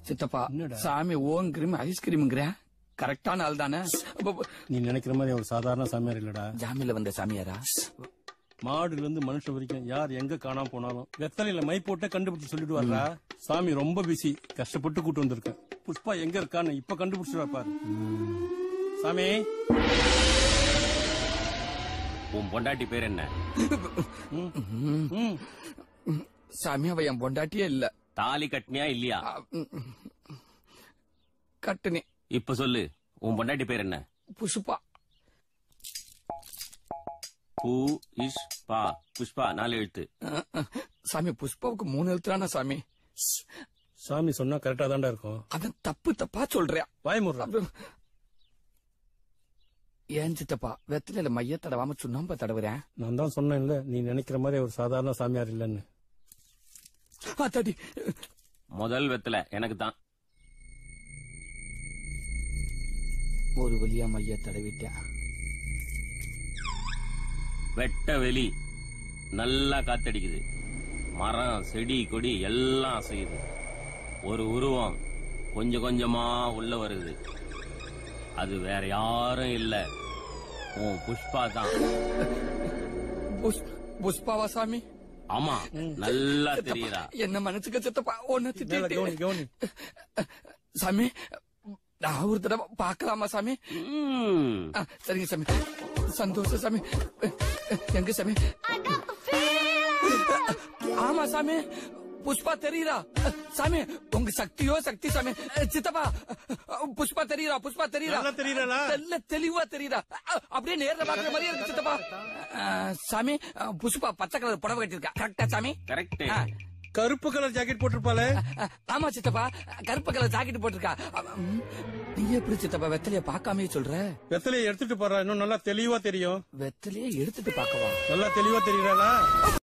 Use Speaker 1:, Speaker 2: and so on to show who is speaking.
Speaker 1: சித்தப்பா
Speaker 2: என்னடா?
Speaker 1: சாமி ஓம் கிரீம் ஐஸ்கிரீம்ங்கிற கரெக்டான ஆள் தானே அப்ப-
Speaker 2: நீ நினைக்கிற மாதிரி ஒரு சாதாரண சாமியார் இல்லடா
Speaker 1: ஜாமியில வந்த சாமியாரா
Speaker 2: மாடுல இருந்து மனுஷன் வரைக்கும் யார் எங்க காணாம போனாலும் வெத்தலையில மை போட்டே கண்டுபிடிச்சு சொல்லிட்டு வர்றா சாமி ரொம்ப பிஸி கஷ்டப்பட்டு கூட்டு வந்திருக்கேன் புஷ்பா எங்க இருக்கான்னு இப்ப கண்டுபிடிச்சிருவா பாரு சாமி
Speaker 3: உன் பொண்டாட்டி பேர் என்ன
Speaker 2: ம்.
Speaker 1: சாமி அவ என் பொண்டாட்டியே இல்ல
Speaker 3: தாலி கட்டினியா இல்லையா
Speaker 1: ஆ, ம், கட்டுனே
Speaker 3: இப்ப சொல்லு உன் பொண்டாட்டி பேர் என்ன
Speaker 1: புஷ்பா
Speaker 3: பூ இஷ் பா புஷ்பா நாலு எழுத்து
Speaker 1: அஹ், அஹ். சாமி புஷ்பாவுக்கு மூணு எழுத்துறானா சாமி
Speaker 2: சாமி சொன்னா கரெக்டா தான்டா இருக்கும்
Speaker 1: அவன் தப்பு தப்பா சொல்றியா
Speaker 2: வாய் முடுறா
Speaker 1: ஏன் சித்தப்பா வெத்தில மைய தடவாம சுண்ணாம்ப தடவுறேன்
Speaker 2: நான் தான் சொன்னேன்ல நீ நினைக்கிற மாதிரி ஒரு சாதாரண சாமியார் இல்லைன்னு
Speaker 1: தடி
Speaker 3: முதல் வெத்தல எனக்கு தான்
Speaker 1: ஒரு வழியா மைய தடவிட்டேன்
Speaker 3: வெட்ட வெளி நல்லா காத்தடிக்குது மரம் செடி கொடி எல்லாம் அசையுது ஒரு உருவம் கொஞ்சம் கொஞ்சமா உள்ள வருது அது வேற யாரும் இல்ல உன் புஷ்பா தான்
Speaker 1: புஷ்- புஷ்பாவா சாமி
Speaker 3: ஆமா நல்லா தெரியுறா
Speaker 1: என்ன மனசுக்கு சித்தப்பா ஒன்னு
Speaker 2: மேல கவுனி
Speaker 1: திட்டிட்டு
Speaker 2: கவுனி
Speaker 1: சாமி நான் ஒரு தடவை பார்க்கலாமா சாமி
Speaker 3: ம்.
Speaker 1: ஆ, சரிங்க சாமி சந்தோஷம் சாமி எங்க சாமி ஆமா சாமி புஷ்பா தெரியுதா சாமி உங்க சக்தியோ சக்தி சாமி சித்தப்பா புஷ்பா தெரியுதா புஷ்பா தெரியுதா
Speaker 2: நல்லா தெரியுறாளா?
Speaker 1: நல்ல தெளிவா தெரியுதா அப்படியே நேர்ல பாக்குற மாதிரியே இருக்கு சித்தப்பா ஆ, சாமி புஷ்பா பச்சை கலர் புடவை கட்டிருக்கா கரெக்டா சாமி
Speaker 3: கரெக்ட்
Speaker 1: ஆ.
Speaker 2: கருப்பு கலர் ஜாக்கெட் போட்டிருப்பாளே
Speaker 1: ஆ, ஆமா சித்தப்பா கருப்பு கலர் ஜாக்கெட் போட்டிருக்கா ம், நீ எப்படி சித்தப்பா வெத்தலைய பார்க்காமயே சொல்ற
Speaker 2: வெத்தலையை எடுத்துட்டு போறா இன்னும் நல்லா தெளிவா தெரியும்
Speaker 1: வெத்தலையே எடுத்துட்டு பார்க்கவா
Speaker 2: நல்லா தெளிவா தெரியுறாளா